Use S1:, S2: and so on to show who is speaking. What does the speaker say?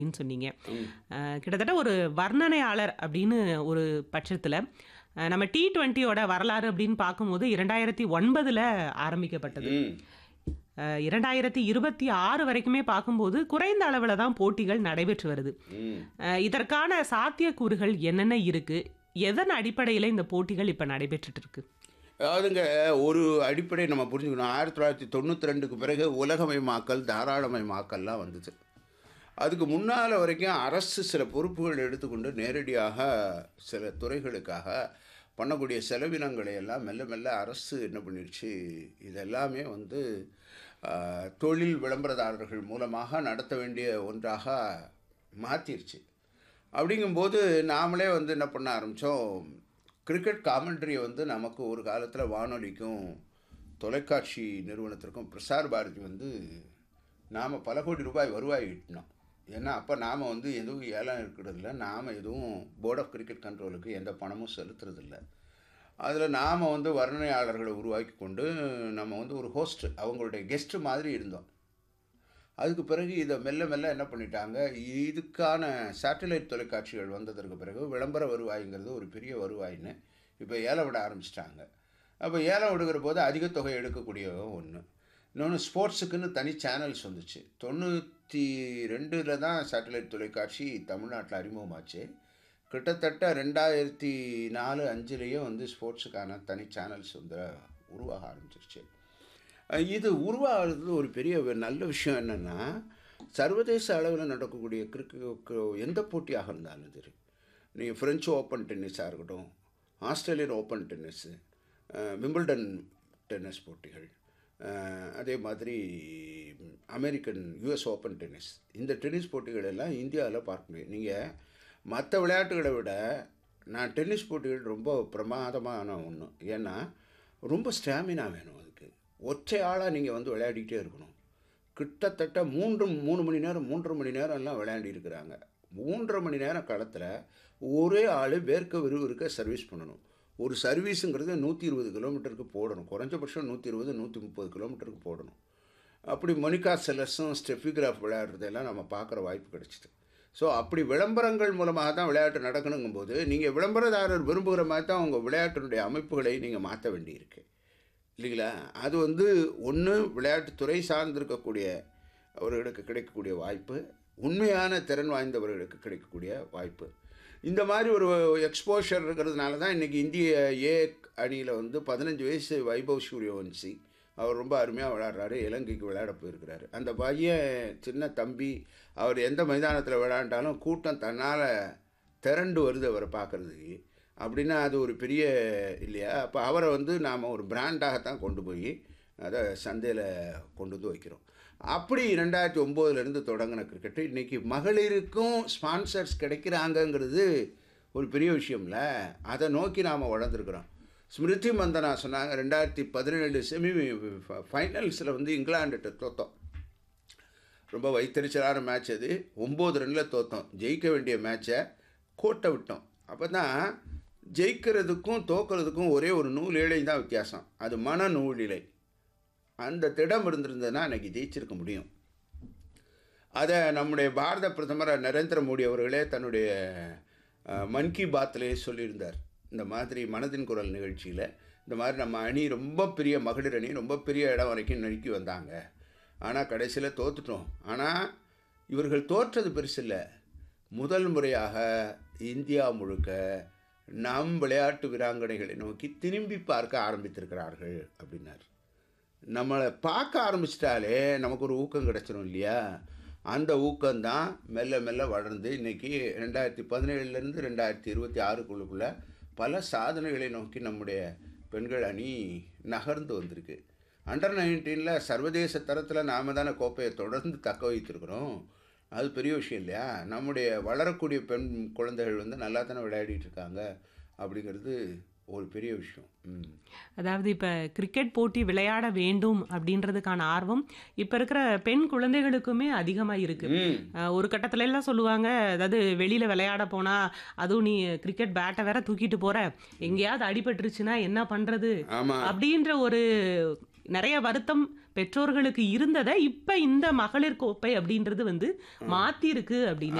S1: அப்படின்னு சொன்னீங்க.
S2: ம்.
S1: அ கிட்டத்தட்ட ஒரு வர்ணனையாளர் அப்படின்னு ஒரு பட்சத்தில, அ நம்ம T20யோட வரலாறு அப்படின்னு பார்க்கும்போது 2009ல ஆரம்பிக்கப்பட்டது.
S2: ம்.
S1: அ 2026 வரைக்குமே பார்க்கும்போது குறைந்த அளவில தான் போட்டிகள் நடைபெற்று வருது.
S2: ம்.
S1: அ இதற்கான சாத்தியக்கூறுகள் என்னென்ன இருக்கு? எதன் அடிப்படையில இந்த போட்டிகள் இப்ப நடைபெற்றுட்டு இருக்கு?
S2: அதாவதுங்க ஒரு அடிப்படை நம்ம புரிஞ்சுக்கணும். 1992க்கு பிறகு உலகமயமாக்கல், தாராளமயமாக்கல்லாம் வந்துச்சு. அதுக்கு முன்னால வரைக்கும் அரசு சில பொறுப்புகள் எடுத்துக்கொண்டு நேரடியாக சில துறைகளுக்காக பண்ணக்கூடிய செலவினங்களை எல்லாம் மெல்ல மெல்ல அரசு என்ன பண்ணிடுச்சு, இதெல்லாமே வந்து அ தொழில் விளம்பரதாரர்கள் மூலமாக நடத்த வேண்டிய ஒன்றாக மாத்திருச்சு. அப்படிங்கும்போது நாமளே வந்து என்ன பண்ண ஆரம்பிச்சோம், கிரிக்கெட் காமெண்ட்ரிய வந்து நமக்கு ஒரு காலத்தில வானொலிக்கும், தொலைக்காட்சி நிறுவனத்திற்கும் பிரசார் பாரதி வந்து நாம பல கோடி ரூபாய் வருவாய் ஈட்டினோம். ஏன்னா, அப்ப நாம வந்து எதுவும் ஏலம் எடுக்கிறதில்ல. நாம எதுவும் போர்ட் ஆஃப் கிரிக்கெட் கண்ட்ரோலுக்கு எந்த பணமும் செலுத்துறதில்ல. அதில நாம வந்து வர்ணனையாளர்கள உருவாக்கி கொண்டு, நம்ம வந்து ஒரு ஹோஸ்ட் அவங்களுடைய கெஸ்ட் மாதிரி இருந்தோம். அதுக்கு பிறகு இத மெல்ல மெல்ல என்ன பண்ணிட்டாங்க, இதுக்கான சேட்டலைட் தொலைக்காட்சிகள் வந்ததற்கு பிறகு விளம்பர வருவாய்ங்கிறது ஒரு பெரிய வருவாய்ன்னு இப்ப ஏலம் விட ஆரம்பிச்சுட்டாங்க. அப்ப ஏலம் விடுகிற போது அதிக தொகை எடுக்கக்கூடிய ஒண்ணு. இன்னொன்னு ஸ்போர்ட்ஸுக்குன்னு தனி சேனல்ஸ் வந்துச்சு. 92ல தான் சேட்டலைட் தொலைக்காட்சி தமிழ்நாட்டில அறிமுகமாச்சு. கிட்டத்தட்ட 2004, 5லயே வந்து ஸ்போர்ட்ஸுக்கான தனி சேனல்ஸ் வந்து உருவாக ஆரம்பிச்சிருச்சு. அ இது உருவாகுறது ஒரு பெரிய நல்ல விஷயம் என்னன்னா, சர்வதேச அளவில நடக்கக்கூடிய கிரிக் எந்த போட்டியாக இருந்தாலும் சரி. நீங்க பிரெஞ்சு ஓப்பன் டென்னிஸா இருக்கட்டும், ஆஸ்திரேலியன் ஓப்பன் டென்னிஸு, அ விம்பிள்டன் டென்னிஸ் போட்டிகள், அ அதே மாதிரி அமெரிக்கன் யுஎஸ் ஓப்பன் டென்னிஸ். இந்த டென்னிஸ் போட்டிகள் எல்லாம் இந்தியாவில பார்க்க முடியும். நீங்க மத்த விளையாட்டுகள விட நான் டென்னிஸ் போட்டிகள் ரொம்ப பிரமாதமான ஒண்ணு. ஏன்னா, ரொம்ப ஸ்டாமினா வேணும் அதுக்கு. ஒற்றை ஆளா நீங்க வந்து விளையாடிட்டே இருக்கணும். கிட்டத்தட்ட 3 3 மணி நேரம், 3 1/2 மணி நேரம்லாம் விளையாடியிருக்கிறாங்க. 3 1/2 மணி நேரம் களத்தில ஒரே ஆளு வேர்க்க விறுவிறுக்க சர்வீஸ் பண்ணணும். ஒரு சர்வீஸுங்கிறது 120 கிலோமீட்டருக்கு போடணும். குறைஞ்சபட்சம் 120, 130 கிலோமீட்டருக்கு போடணும். அப்படி மோனிகா செலர்ஸும், ஸ்டெஃபி கிராஃப் விளையாடுறதெல்லாம் நம்ம பார்க்குற வாய்ப்பு கிடைச்சது. ஸோ அப்படி விளம்பரங்கள் மூலமாக தான் விளையாட்டு நடக்கணுங்கும்போது, நீங்க விளம்பரதாரர் விரும்புகிற மாரி தான் உங்க விளையாட்டினுடைய அமைப்புகளை நீங்க மாத்த வேண்டியிருக்கு. இல்லைங்களா? அது வந்து ஒண்ணு விளையாட்டுத்துறை சார்ந்திருக்கக்கூடிய அவர்களுக்கு கிடைக்கக்கூடிய வாய்ப்பு. உண்மையான திறன் வாய்ந்தவர்களுக்கு கிடைக்கக்கூடிய வாய்ப்பு. இந்த மாரி ஒரு எக்ஸ்போஷர் இருக்கிறதுனால தான் இன்னைக்கு இந்திய ஏ அணியில வந்து 15 வயசு வைபவ் சூரியவன்ஷி அவர் ரொம்ப அருமையா விளையாடுறாரு. இலங்கைக்கு விளையாட போயிருக்கிறாரு. அந்த பையன் சின்ன தம்பி, அவர் எந்த மைதானத்தில விளையாண்டாலும் கூட்டம் தன்னால திரண்டு வருது அவர பார்க்கறதுக்கு. அப்படின்னா அது ஒரு பெரிய இல்லையா? அப்ப அவர வந்து நாம ஒரு பிராண்டாகத்தான் கொண்டு போய் அத சந்தையில கொண்டு வந்து வைக்கிறோம். அப்படி 2009லேருந்து தொடங்குன கிரிக்கெட் இன்னைக்கு மகளிருக்கும் ஸ்பான்சர்ஸ் கிடைக்கிறாங்கங்கிறது ஒரு பெரிய விஷயம்ல. அத நோக்கி நாம வளர்ந்துருக்கிறோம். ஸ்மிருதி மந்தனா சொன்னாங்க 2017 செமி ஃப ஃபைனல்ஸ்ல வந்து இங்கிலாந்துட்ட தோத்தோம். ரொம்ப வயித்தெரிச்சலான மேட்ச் அது. 9 ரன்ல தோத்தோம். ஜெயிக்க வேண்டிய மேட்ச கோட்ட விட்டோம். அப்பதான் ஜெயிக்கிறதுக்கும், தோற்கிறதுக்கும் ஒரே ஒரு நூல் இழை தான் வித்தியாசம். அது மன நூல் இழை. அந்த திடம் இருந்திருந்ததுன்னா அன்னைக்கு ஜெயிச்சிருக்க முடியும். அத நம்முடைய பாரத பிரதமர் நரேந்திர மோடி அவர்களே தன்னுடைய அ மன் கி பாத்லயே சொல்லியிருந்தார். இந்த மாதிரி மனதின் குரல் நிகழ்ச்சியில, இந்த மாரி நம்ம அணி ரொம்ப பெரிய மகளிர் அணி ரொம்ப பெரிய இடம் வரைக்கும் நெருக்கி வந்தாங்க. ஆனா கடைசியில தோத்துட்டோம். ஆனா இவர்கள் தோற்றது பெருசில்ல. முதல் முறையாக இந்தியா முழுக்க நம் விளையாட்டு வீராங்கனைகளை நோக்கி திரும்பி பார்க்க ஆரம்பித்திருக்கிறார்கள் அப்படின்னார். நம்மள பார்க்க ஆரம்பிச்சுட்டாலே நமக்கு ஒரு ஊக்கம் கிடைச்சிரும் இல்லையா? அந்த ஊக்கம் தான் மெல்ல மெல்ல வளர்ந்து இன்னைக்கு 2017லேருந்து 2026க்குள்ளுக்குள்ள பல சாதனைகளை நோக்கி நம்முடைய பெண்கள் அணி நகர்ந்து வந்திருக்கு. அண்டர் 19ல சர்வதேச தரத்தில நாம தானே கோப்பைய தொடர்ந்து தக்க வைத்திருக்கிறோம். அது பெரிய விஷயம் இல்லையா? நம்முடைய வளரக்கூடிய பெண் குழந்தைகள் வந்து நல்லா தானே விளையாடிட்டு இருக்காங்க. அப்படிங்கிறது ஒரு பெரிய விஷயம். ம்.
S1: அதாவது இப்ப கிரிக்கெட் போட்டி விளையாட வேண்டும் அப்படின்றதுக்கான ஆர்வம் இப்ப இருக்கிற பெண் குழந்தைகளுக்குமே அதிகமா இருக்கு.
S2: ம்.
S1: அ ஒரு கட்டத்துல எல்லாம் சொல்லுவாங்க, அதாவது வெளியில விளையாட போனா, அதுவும் நீ கிரிக்கெட் பேட்ட வேற தூக்கிட்டு போற, எங்கேயாவது அடிபட்டுருச்சுன்னா என்ன பண்றது?
S2: ஆமா.
S1: அப்படின்ற ஒரு நிறைய வருத்தம் பெற்றோர்களுக்கு இருந்ததை இப்ப இந்த மகளிர் கோப்பை அப்படின்றது வந்து மாத்தி இருக்கு அப்படின்னு